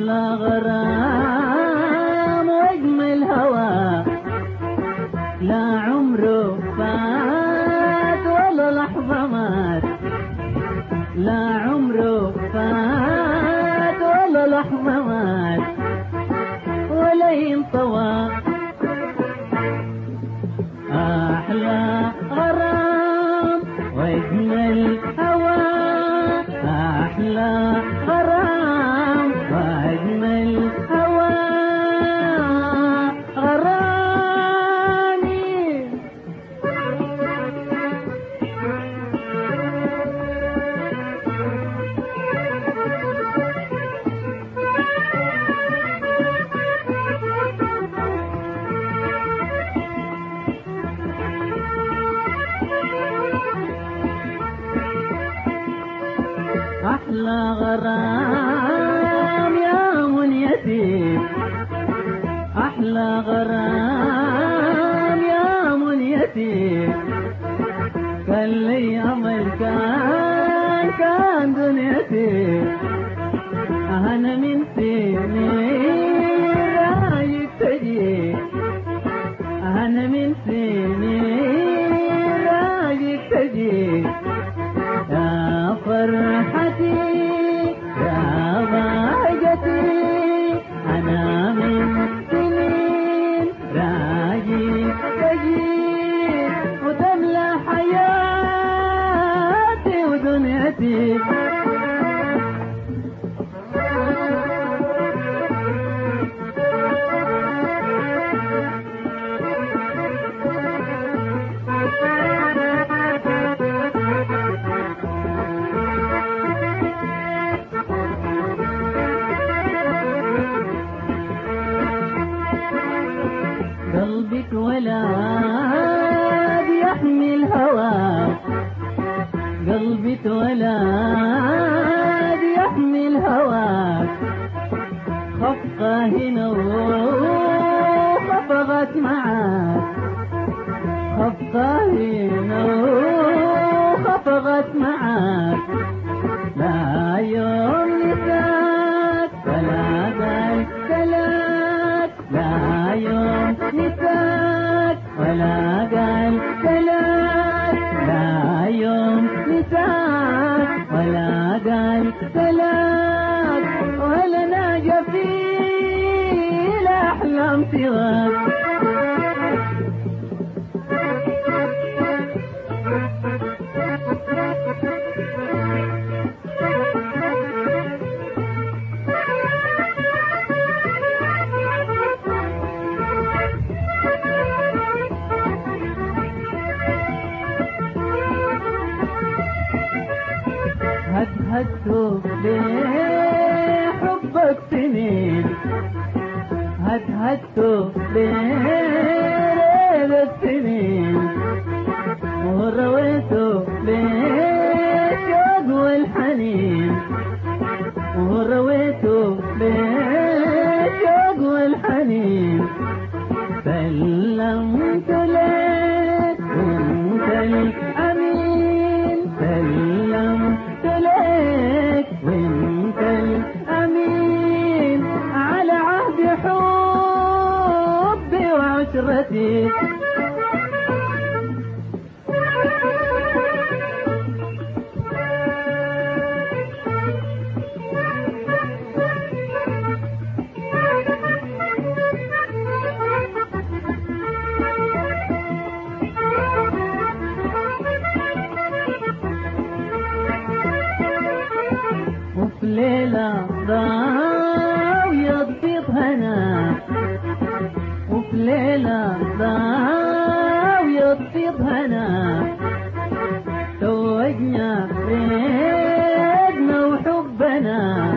أحلى غرام وأجمل هوى لا عمره فات ولا لحظة مات لا عمره فات ولا لحظة مات ولا ينطوى أحلى غرام وأجمل هوى أحلى غرام وأجمل هوى غرامي أحلى غرام يا منيتي أحلى غرام يا منيتي كان لي أمل كان كان دنيتي أنا من سنين رايك تجي أنا من سنين رايك تجي يا فرحتي يا بهجتي أنا من سنين راجي تجي وتملى حياتي ودنيتي قلبك ولا بيحمي الهوى قلبك ولا بيحمي الهوى خفقة هنا وخفقت معاك خفقة هنا وخفقت معاك لا يوم نساك ولا قال كلاك لا يوم نساك ولا قال كلاك لا يوم نساك ولا قال كلاك ولا ناجى في الأحلام سواك هدهدت لحبك سنين هدهدت ليل السنين ورويت بالشوق والحنين ورويت بالشوق والحنين سلمت لك وانت الامين سلمت لك وانت الامين على عهد حبي وعشرتي وفي ليلة ضاو يضبط هنا وفي ليلة ضاو يضبط هنا توجنا ريدنا وحبنا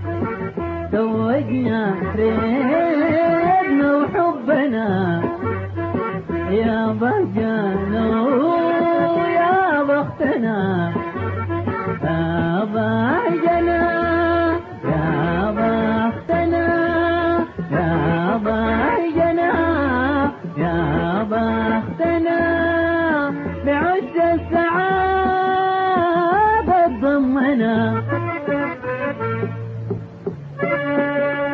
توجنا ريدنا وحبنا يا بهجنا يا بختنا يا بهجنا يا بختنا يا بهجنا يا بختنا بعز السعادة ضمنا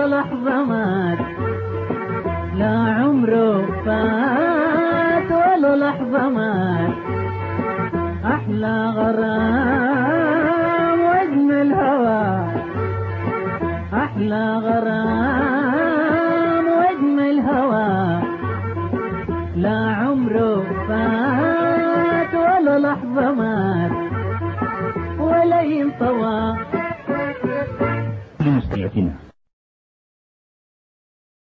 ولا لحظة مات لا عمره فات ولا لحظة مات أحلى غرام وأجمل هوى أحلى غرام وأجمل هوى لا عمره فات ولا لحظة مات ولا ينطوى لمستمعتنا